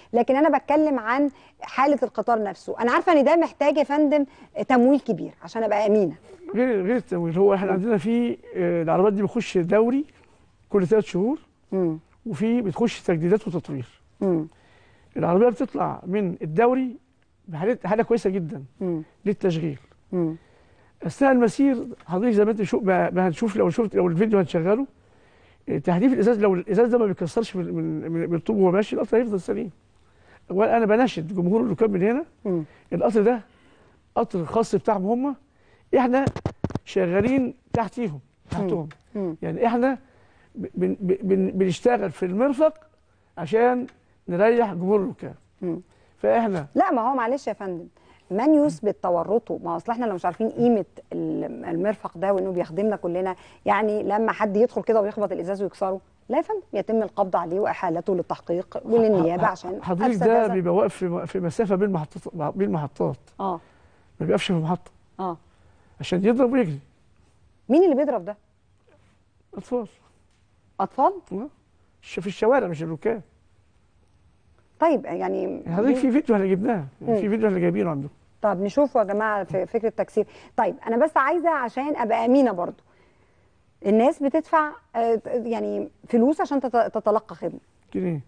لكن انا بتكلم عن حاله القطار نفسه انا عارفه ان ده محتاج يا فندم تمويل كبير عشان ابقى امينه غير غير التمويل هو احنا عندنا في آه، العربيات دي بتخش دوري كل ثلاث شهور امم وفي بتخش تجديدات وتطوير امم العربيه بتطلع من الدوري بحاله حاله كويسه جدا امم للتشغيل امم اثناء المسير حضرتك زي ما انت شو ما ما هنشوف لو شفت لو الفيديو هنشغله آه، تحديف الازاز لو الازاز ده ما بيكسرش من من من من الطوب وهو ماشي القطر هيفضل سليم وانا بناشد جمهور الركاب من هنا امم القطر ده قطر خاص بتاعهم هم احنا شغالين تحتيهم تحتهم مم. يعني احنا بن بن بنشتغل في المرفق عشان نريح جمهور الركاب مم. فاحنا لا ما هو معلش يا فندم من يثبت تورطه ما هو اصل احنا لو مش عارفين قيمه ال- المرفق ده وانه بيخدمنا كلنا يعني لما حد يدخل كده ويخبط الازاز ويكسره لا يا فندم يتم القبض عليه واحالته للتحقيق وللنيابه عشان حضرتك أفسد ده هذا- بيبقى واقف في في مسافه بين محطات بين محطات اه ما بيقفش في محطه اه عشان يضرب ويجري مين اللي بيضرب ده؟ اطفال اطفال؟ آه. ش- في الشوارع مش الركاب طيب يعني يعني حضرتك في فيديو احنا جبناه يعني في فيديو احنا جايبينه عندكم طب نشوفه يا جماعه في فكره تكسير طيب انا بس عايزه عشان ابقى امينه برضو الناس بتدفع آه، يعني فلوس عشان تت- تتلقى خدمه جنيه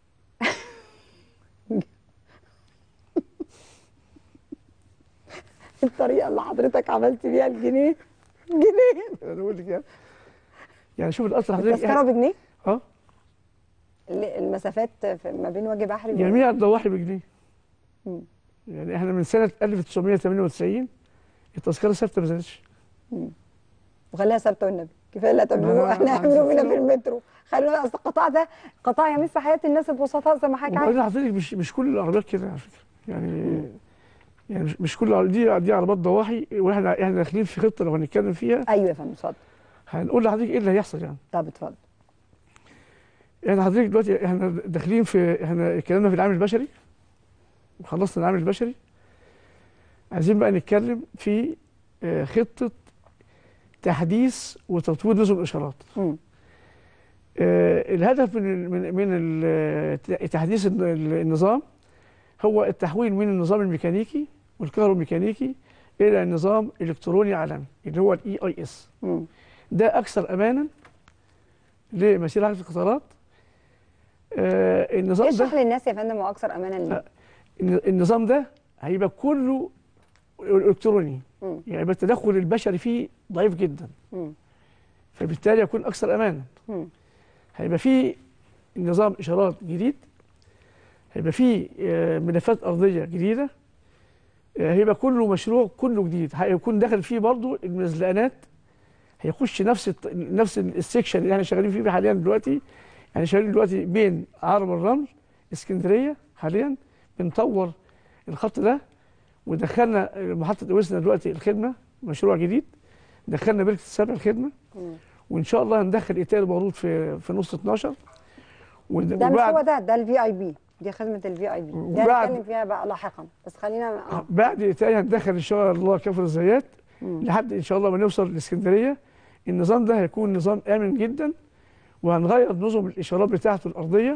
الطريقه اللي حضرتك عملت بيها الجنيه جنيه انا بقول لك يعني يعني شوف القطر حضرتك التذكره بجنيه اه ال- المسافات في- ما بين وجه بحري و- جميع الضواحي بجنيه مم. يعني احنا من سنه 1998 التذكره ثابته ما زادتش وخليها ثابته والنبي كفايه اللي لا، لا، هتعملوه لا، احنا لا، اعملوا بينا لا. في المترو خلونا اصل القطاع ده قطاع يمس حياه الناس البسطاء زي ما حضرتك عارف وبعدين حضرتك مش مش كل العربيات كده على فكره يعني يعني مش, مش كل العربيات- دي دي عربيات ضواحي واحنا احنا داخلين في خطه لو هنتكلم فيها ايوه يا فندم اتفضل هنقول لحضرتك ايه اللي هيحصل يعني طب اتفضل يعني حضرتك دلوقتي احنا داخلين في احنا اتكلمنا في العامل البشري وخلصنا العامل البشري عايزين بقى نتكلم في آه، خطه تحديث وتطوير نظم الاشارات مم. آه، الهدف من ال- من من ال- تحديث الن- النظام هو التحويل من النظام الميكانيكي والكهروميكانيكي الى نظام الكتروني عالمي اللي هو الاي اي اس مم. ده اكثر امانا لمسير حركه القطارات آه، النظام ده اشرح للناس يا فندم واكثر امانا ليه الن- النظام ده هيبقى كله الكتروني مم. يعني يبقى التدخل البشري فيه ضعيف جدا مم. فبالتالي يكون اكثر امانا مم. هيبقى فيه نظام اشارات جديد هيبقى فيه آه، ملفات ارضيه جديده آه، هيبقى كله مشروع كله جديد هيكون داخل فيه برضو المزلقانات هيخش نفس الط- نفس السكشن اللي احنا شغالين فيه حاليا دلوقتي يعني شغالين دلوقتي بين عرب الرمل اسكندريه حاليا بنطور الخط ده ودخلنا محطه اوسنا دلوقتي الخدمه مشروع جديد دخلنا بركه السبع الخدمه مم. وان شاء الله هندخل ايتال بارود في في نص 12 ود- ده مش هو ده ده الفي اي بي دي خدمه الفي اي بي دي وبعد- هنتكلم فيها بقى لاحقا بس خلينا اه بعد ايتال هندخل ان شاء الله كفر الزيات مم. لحد ان شاء الله ما نوصل لاسكندريه النظام ده هيكون نظام امن جدا وهنغير نظم الاشارات بتاعته الارضيه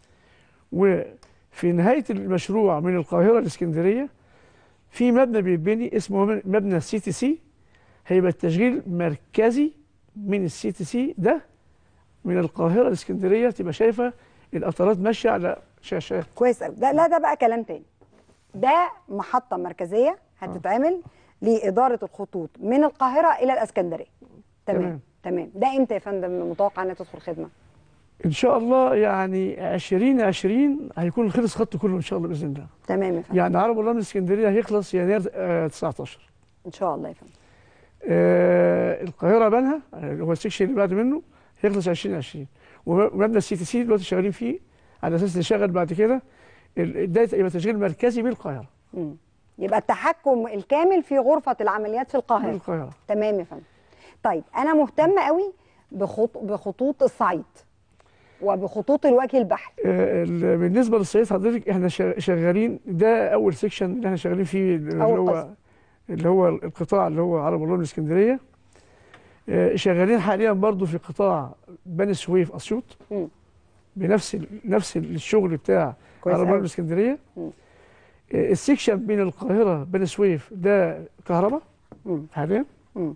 وفي نهايه المشروع من القاهره لاسكندريه في مبنى بيتبني اسمه مبنى السي تي سي هيبقى التشغيل مركزي من السي تي سي ده من القاهره لاسكندريه تبقى شايفه القطارات ماشيه على شاشات كويس قوي ده لا ده بقى كلام تاني ده محطه مركزيه هتتعمل لاداره الخطوط من القاهره الى الاسكندريه تمام تمام. تمام ده امتى يا فندم متوقع انها تدخل خدمه ان شاء الله يعني 2020 هيكون خلص خط كله ان شاء الله باذن الله تمام يا فندم يعني عرب الله من اسكندريه هيخلص يناير آه 19 ان شاء الله يا فندم آه القاهره بنها اللي هو السكشن اللي بعد منه هيخلص 2020 ومبنى السي تي سي دلوقتي شغالين فيه على اساس نشغل بعد كده ال- ده يبقى تشغيل مركزي بالقاهره مم. يبقى التحكم الكامل في غرفه العمليات في القاهره بالقاهره تمام يا فندم طيب انا مهتمه قوي بخط... بخطوط الصعيد وبخطوط الوجه البحري آه ال- بالنسبه للصعيد حضرتك احنا شا- شغالين ده اول سكشن اللي احنا شغالين فيه اللي أول هو قسم. اللي هو القطاع اللي هو عرب الله من اسكندريه آه، شغالين حاليا برضو في قطاع بني سويف اسيوط مم. بنفس ال- نفس الشغل بتاع كويس عربيه أوي. اسكندريه مم. آه، السكشن بين القاهره بني سويف ده كهرباء مم. حاليا مم.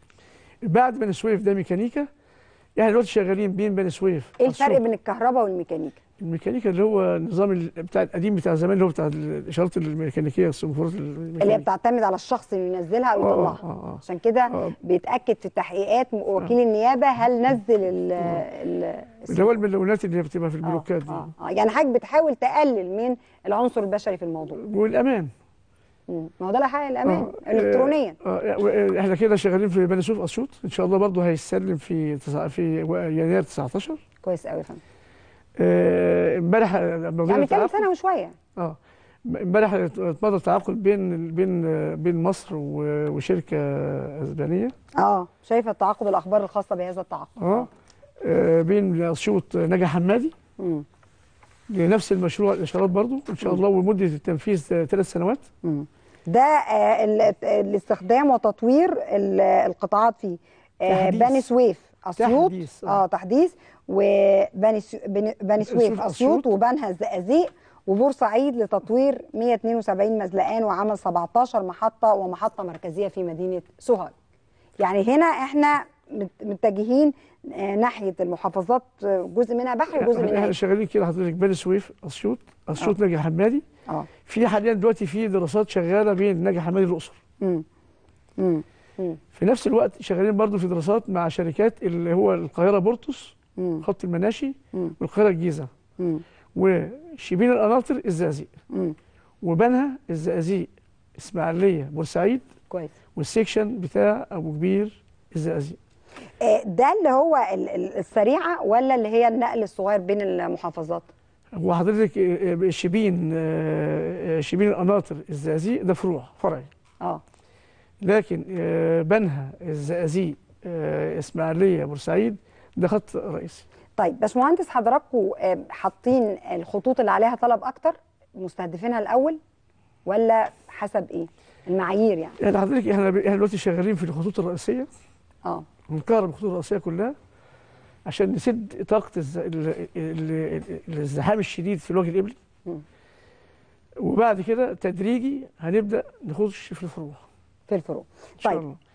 بعد بني سويف ده ميكانيكا يعني دلوقتي شغالين بين بني سويف ايه الفرق أسيوط. بين الكهرباء والميكانيكا الميكانيكا اللي هو النظام ال- بتاع القديم بتاع زمان اللي هو بتاع الاشارات الميكانيكيه السمفورات الميكانيكيه اللي هي بتعتمد على الشخص اللي ينزلها او آه، آه، يطلعها آه، آه. عشان كده آه. بيتاكد في التحقيقات وكيل النيابه هل نزل ال ال اللي هو الملونات اللي هي بتبقى في آه، البلوكات دي آه، آه. يعني حضرتك بتحاول تقلل من العنصر البشري في الموضوع والامان مم. ما هو ده اللي هيحقق الامان آه، الكترونيا آه، آه، احنا كده شغالين في بني سويف اسيوط ان شاء الله برضه هيسلم في تسع في يناير 19 كويس قوي يا فندم آه، امبارح لما يعني بدأنا بنتكلم التعاقد- سنه وشويه اه امبارح اتمضى التعاقد بين بين بين مصر و- وشركه اسبانيه اه شايفه التعاقد الاخبار الخاصه بهذا التعاقد اه آه، بين اسيوط نجا حمادي مم. لنفس المشروع الاشارات برضو ان شاء الله ومده التنفيذ ثلاث سنوات مم. ده آه ال- الاستخدام وتطوير ال- القطاعات فيه آه تحديث. بني سويف اسيوط تحديث، آه. اه تحديث وبني سو- بني بني سويف سويف اسيوط أسيوط. وبنها الزقازيق وبورسعيد لتطوير 172 مزلقان وعمل 17 محطه ومحطه مركزيه في مدينه سوهاج يعني هنا احنا مت- متجهين آه، ناحيه المحافظات آه، جزء منها بحري وجزء احنا منها شغالين كده حضرتك بني سويف اسيوط اسيوط نجا حمادي اه في حاليا دلوقتي في دراسات شغاله بين نجا حمادي الاقصر مم. مم. مم. في نفس الوقت شغالين برضو في دراسات مع شركات اللي هو القاهره بورتوس مم. خط المناشي مم. والقاهره الجيزه مم. وشبين القناطر الزقازيق مم. وبنها الزقازيق اسماعيليه بورسعيد كويس والسيكشن بتاع ابو كبير الزقازيق آه، ده اللي هو ال- ال- السريعه ولا اللي هي النقل الصغير بين المحافظات؟ هو حضرتك آه، آه، شبين آه، آه، شبين القناطر الزقازيق ده فروع فرعي اه لكن آه، بنها الزقازيق آه، اسماعيليه بورسعيد ده خط رئيسي طيب باشمهندس حضراتكم آه، حاطين الخطوط اللي عليها طلب اكتر مستهدفينها الاول ولا حسب ايه؟ المعايير يعني يعني حضرتك احنا احنا دلوقتي شغالين في الخطوط الرئيسيه اه ونكهرب الخطوط الرئيسيه كلها عشان نسد طاقه الز... ال... ال... ال... الازدحام الشديد في الوجه القبلي مم. وبعد كده تدريجي هنبدا نخش في الفروع في الفروع ان شاء طيب الله